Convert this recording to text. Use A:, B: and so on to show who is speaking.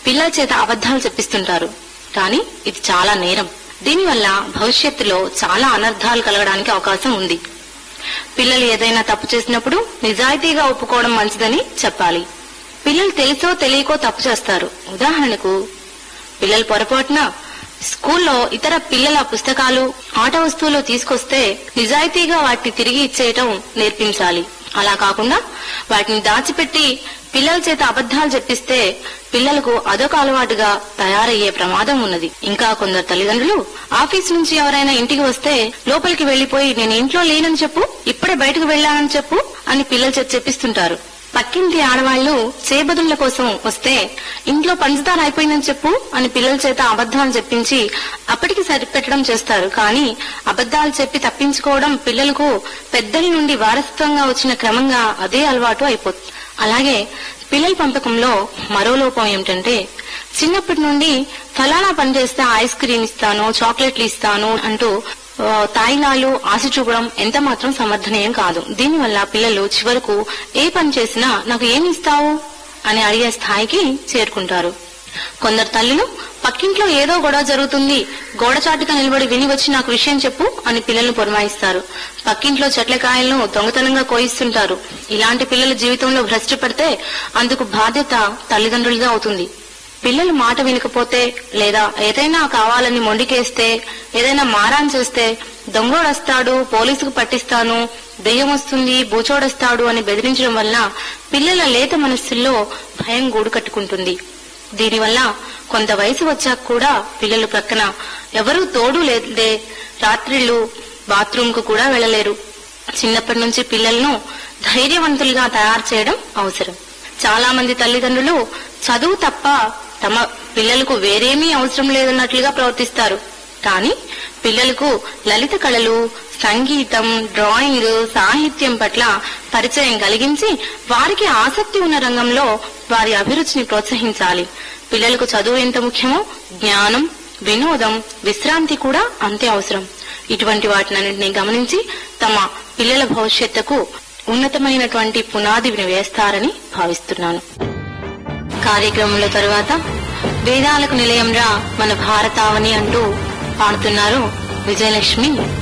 A: పిల్లల చేత అబద్ధాలు చెప్పిస్తుంటారు కానీ ఇది చాలా నేరం దీనివల్ల భవిష్యత్తులో చాలా అనర్థాలు కలగడానికి అవకాశం ఉంది పిల్లలు ఏదైనా తప్పు చేసినప్పుడు నిజాయితీగా ఒప్పుకోవడం మంచిదని చెప్పాలి పిల్లలు తెలుసో తెలియకో తప్పు చేస్తారు ఉదాహరణకు పిల్లలు పొరపాటున స్కూల్లో ఇతర పిల్లల పుస్తకాలు ఆట వస్తువులు తీసుకొస్తే నిజాయితీగా వాటిని తిరిగి ఇచ్చేయటం నేర్పించాలి అలా కాకుండా వాటిని దాచిపెట్టి పిల్లల చేత అబద్ధాలు చెప్పిస్తే పిల్లలకు అదొక అలవాటుగా తయారయ్యే ప్రమాదం ఉన్నది ఇంకా కొందరు తల్లిదండ్రులు ఆఫీస్ నుంచి ఎవరైనా ఇంటికి వస్తే లోపలికి వెళ్లిపోయి నేను ఇంట్లో లేనని చెప్పు ఇప్పుడే బయటకు వెళ్ళానని చెప్పు అని పిల్లల చేత చెప్పిస్తుంటారు పక్కింటి ఆడవాళ్లు చేబదుల కోసం వస్తే ఇంట్లో పంచదార అయిపోయిందని చెప్పు అని పిల్లల చేత అబద్ధాలు చెప్పించి అప్పటికి సరిపెట్టడం చేస్తారు కానీ అబద్ధాలు చెప్పి తప్పించుకోవడం పిల్లలకు పెద్దల నుండి వారసత్వంగా వచ్చిన క్రమంగా అదే అలవాటు అయిపోతుంది అలాగే పిల్లల పెంపకంలో మరో లోపం ఏమిటంటే చిన్నప్పటి నుండి ఫలానా పని చేస్తే ఐస్ క్రీమ్ ఇస్తాను చాక్లెట్లు ఇస్తాను అంటూ ఆ, తాయిలాలు ఆశ చూపడం ఎంత మాత్రం సమర్థనీయం కాదు దీనివల్ల పిల్లలు చివరకు ఏ పని చేసినా నాకు ఏమి ఇస్తావు అని అడిగే స్థాయికి చేరుకుంటారు కొందరు తల్లులు పక్కింట్లో ఏదో గొడవ జరుగుతుంది గోడచాటుగా నిలబడి విని వచ్చి నాకు విషయం చెప్పు అని పిల్లల్ని పురమాయిస్తారు పక్కింట్లో చెట్ల కాయలను దొంగతనంగా కోయిస్తుంటారు ఇలాంటి పిల్లల జీవితంలో భ్రష్టు పడితే అందుకు బాధ్యత తల్లిదండ్రులదే అవుతుంది పిల్లలు మాట వినకపోతే లేదా ఏదైనా కావాలని మొండికేస్తే ఏదైనా మారాన్ చేస్తే దొంగోడొస్తాడు పోలీసుకు పట్టిస్తాను దెయ్యం వస్తుంది బూచోడొస్తాడు అని బెదిరించడం వల్ల పిల్లల లేత మనస్సుల్లో భయం గూడు కట్టుకుంటుంది దీనివల్ల కొంత వయసు వచ్చాక కూడా పిల్లలు ప్రక్కన ఎవరూ తోడు లేదే రాత్రిళ్ళు బాత్రూమ్ కు కూడా వెళ్ళలేరు చిన్నప్పటి నుంచి పిల్లలను ధైర్యవంతులుగా తయారు చేయడం అవసరం చాలా మంది తల్లిదండ్రులు చదువు తప్ప తమ పిల్లలకు వేరేమీ అవసరం లేదన్నట్లుగా ప్రవర్తిస్తారు కానీ పిల్లలకు లలిత కళలు సంగీతం డ్రాయింగ్ సాహిత్యం పట్ల పరిచయం కలిగించి వారికి ఆసక్తి ఉన్న రంగంలో వారి అభిరుచిని ప్రోత్సహించాలి పిల్లలకు చదువు ఎంత ముఖ్యమో జ్ఞానం వినోదం విశ్రాంతి కూడా అంతే అవసరం ఇటువంటి వాటినన్నింటినీ గమనించి తమ పిల్లల భవిష్యత్తుకు ఉన్నతమైనటువంటి పునాదిని వేస్తారని భావిస్తున్నాను కార్యక్రమంలో తరువాత వేదాలకు నిలయంరా మన భారతావని అంటూ పాడుతున్నారు విజయలక్ష్మి